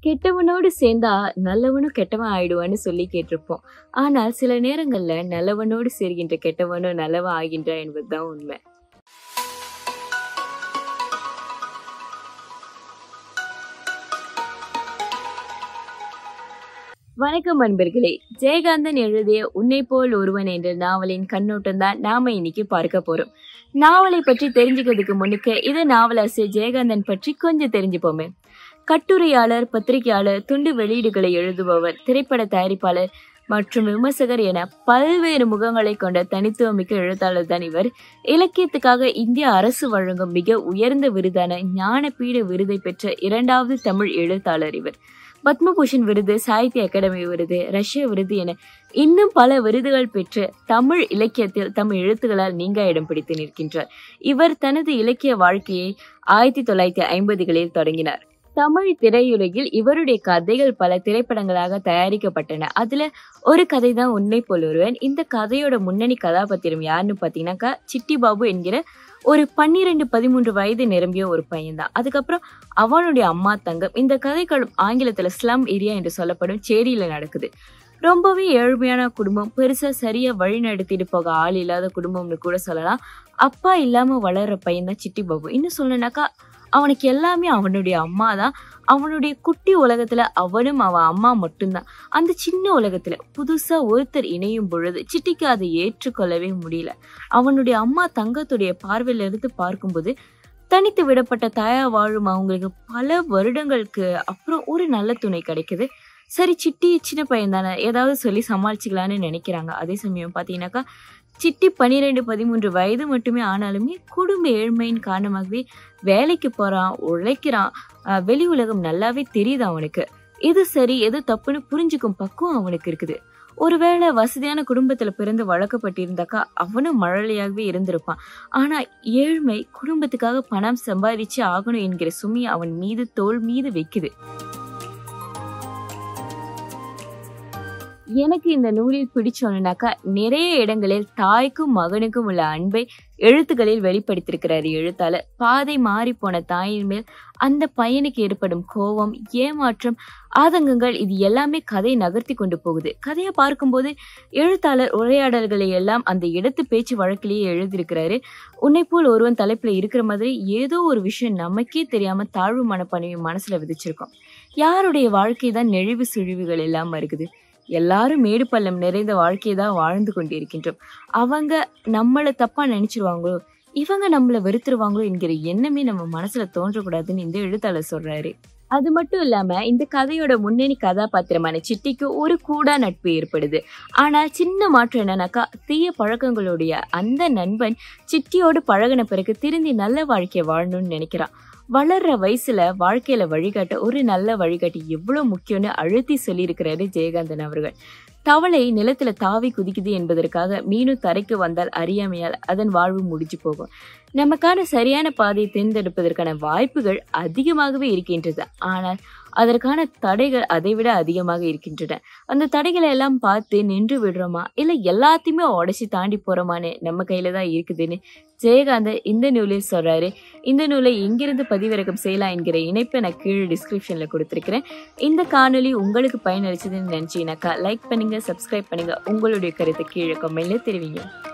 கெட்டவனோடு சேர்ந்தா நல்லவனும் கெட்டவன் ஆயிடுவான்னு சொல்லி கேட்டிருப்போம் ஆனால் சில நேரங்கள்ல நல்லவனோடு சேர்கின்ற கெட்டவனும் நல்லவன் ஆகின்றான் என்பதுதான் உண்மை வணக்கம் அன்பர்களே ஜெயகாந்தன் எழுதிய உன்னை போல் ஒருவன் என்ற நாவலின் கண்ணோட்டம் தான் நாம இன்னைக்கு பார்க்க போறோம் நாவலை பற்றி தெரிஞ்சுக்கிறதுக்கு முன்னுக்கு இது நாவலாசிரியர் ஜெயகாந்தன் பற்றி கொஞ்சம் தெரிஞ்சுப்போமே கட்டுரையாளர் பத்திரிகையாளர் துண்டு வெளியீடுகளை எழுதுபவர் திரைப்பட தயாரிப்பாளர் மற்றும் விமர்சகர் என பல்வேறு முகங்களை கொண்ட தனித்துவமிக்க எழுத்தாளர் தான் இவர் இலக்கியத்துக்காக இந்திய அரசு வழங்கும் மிக உயர்ந்த விருதான ஞானபீட விருதை பெற்ற இரண்டாவது தமிழ் எழுத்தாளர் இவர் பத்மபூஷன் விருது சாகித்ய அகாடமி விருது ரஷ்ய விருது என இன்னும் பல விருதுகள் பெற்று தமிழ் இலக்கியத்தில் தம் எழுத்துக்களால் நீங்க இடம் பிடித்து நிற்கின்றார் இவர் தனது இலக்கிய வாழ்க்கையை ஆயிரத்தி தொள்ளாயிரத்தி ஐம்பதுகளில் தொடங்கினார் தமிழ் திரையுலகில் இவருடைய கதைகள் பல திரைப்படங்களாக தயாரிக்கப்பட்டன அதுல ஒரு கதை தான் உன்னை போல் ஒருவன் இந்த கதையோட முன்னணி கதாபாத்திரம் யாருன்னு பாத்தீங்கன்னாக்கா சிட்டி பாபு என்கிற ஒரு பன்னிரெண்டு பதிமூன்று வயது நிரம்பிய ஒரு பையன் தான் அதுக்கப்புறம் அவனுடைய அம்மா தங்கம் இந்த கதைகளும் ஆங்கிலத்துல ஸ்லம் ஏரியா என்று சொல்லப்படும் சேரியில நடக்குது ரொம்பவே ஏழ்மையான குடும்பம் பெருசா சரியா வழி நடத்திட்டு போக ஆள் இல்லாத குடும்பம்னு கூட சொல்லலாம் அப்பா இல்லாம வளர்ற பையன் தான் சிட்டி பாபு இன்னும் சொல்லணும்னாக்கா அவனுக்கு எல்லாமே அவனுடைய அம்மா தான் அவனுடைய குட்டி உலகத்துல அவனும் அவன் அம்மா மட்டும்தான் அந்த சின்ன உலகத்துல புதுசா ஒருத்தர் இணையும் பொழுது சிட்டிக்கு அதை ஏற்றுக்கொள்ளவே முடியல அவனுடைய அம்மா தங்கத்துடைய பார்வையில இருந்து பார்க்கும்போது தனித்து விடப்பட்ட தாயா வாழும் அவங்களுக்கு பல வருடங்களுக்கு அப்புறம் ஒரு நல்ல துணை கிடைக்குது சரி சிட்டி சின்ன பையன் தானே ஏதாவது சொல்லி சமாளிச்சுக்கலான்னு நினைக்கிறாங்க அதே சமயம் பார்த்தீங்கன்னாக்கா சிட்டி பன்னிரெண்டு பதிமூன்று வயது மட்டுமே ஆனாலுமே குடும்ப ஏழ்மையின் காரணமாகவே வேலைக்கு போறான் உழைக்கிறான் ஆஹ் வெளி உலகம் நல்லாவே தெரியுது அவனுக்கு எது சரி எது தப்புன்னு புரிஞ்சுக்கும் பக்குவம் அவனுக்கு இருக்குது ஒருவேளை வசதியான குடும்பத்துல பிறந்து வளர்க்கப்பட்டிருந்தாக்கா அவனும் மழலையாகவே இருந்திருப்பான் ஆனா ஏழ்மை குடும்பத்துக்காக பணம் சம்பாதிச்சு ஆகணும் என்கிற சுமி அவன் மீது தோல் மீது வைக்குது எனக்கு இந்த நூலில் பிடிச்சோன்னாக்கா நிறைய இடங்களில் தாய்க்கும் மகனுக்கும் உள்ள அன்பை எழுத்துக்களில் வெளிப்படுத்தியிருக்கிறார் எழுத்தாளர் பாதை மாறி போன தாயின் மேல் அந்த பையனுக்கு ஏற்படும் கோபம் ஏமாற்றம் ஆதங்கங்கள் இது எல்லாமே கதை நகர்த்தி கொண்டு போகுது கதையை பார்க்கும்போது எழுத்தாளர் உரையாடல்களை எல்லாம் அந்த இடத்து பேச்சு வழக்கிலேயே எழுதியிருக்கிறாரு உன்னை போல் ஒருவன் தலைப்புல இருக்கிற மாதிரி ஏதோ ஒரு விஷயம் நமக்கே தெரியாம தாழ்வு மனப்பான்மையை மனசுல விதிச்சிருக்கோம் யாருடைய வாழ்க்கை தான் நெழிவு சுழிவுகள் எல்லாம் இருக்குது எல்லாரும் மேடு பள்ளம் நிறைந்த வாழ்க்கையை தான் வாழ்ந்து கொண்டிருக்கின்றோம் அவங்க நம்மளை தப்பா நினைச்சிருவாங்களோ இவங்க நம்மள வெறுத்துருவாங்களோ என்கிற எண்ணமே நம்ம மனசுல தோன்றக்கூடாதுன்னு இந்த எழுத்தாளர் சொல்றாரு அது மட்டும் இல்லாம இந்த கதையோட முன்னணி கதாபாத்திரமான சிட்டிக்கு ஒரு கூடா நட்பு ஏற்படுது ஆனா சின்ன மாற்றம் என்னன்னாக்கா தீய பழக்கங்களுடைய அந்த நண்பன் சிட்டியோடு பழகின பிறகு திருந்தி நல்ல வாழ்க்கையை வாழணும்னு நினைக்கிறான் வளர்ற வயசுல வாழ்க்கையில வழிகாட்ட ஒரு நல்ல வழிகாட்டி எவ்வளவு முக்கியம்னு அழுத்தி சொல்லியிருக்கிறாரு ஜெயகாந்தன் அவர்கள் தவளை நிலத்துல தாவி குதிக்குது என்பதற்காக மீனும் தரைக்கு வந்தால் அறியாமையால் அதன் வாழ்வு முடிஞ்சு போகும் நமக்கான சரியான பாதையை தேர்ந்தெடுப்பதற்கான வாய்ப்புகள் அதிகமாகவே இருக்கின்றது ஆனால் அதற்கான தடைகள் அதைவிட அதிகமாக இருக்கின்றன அந்த தடைகளை எல்லாம் பார்த்து நின்று விடுறோமா இல்ல எல்லாத்தையுமே உடச்சி தாண்டி போறோமான்னு நம்ம கையில தான் இருக்குதுன்னு ஜெயகாந்தர் இந்த நூலில் சொல்றாரு இந்த நூலை எங்கிருந்து பதிவிறக்கம் செய்யலாம் என்கிற இணைப்பை நான் கீழே டிஸ்கிரிப்ஷன்ல கொடுத்துருக்கிறேன் இந்த காணொலி உங்களுக்கு பயனளிச்சதுன்னு நினைச்சீங்கன்னாக்கா லைக் பண்ணுங்க சப்ஸ்கிரைப் பண்ணுங்க உங்களுடைய கருத்தை கீழே கமெண்ட்ல தெரிவிங்க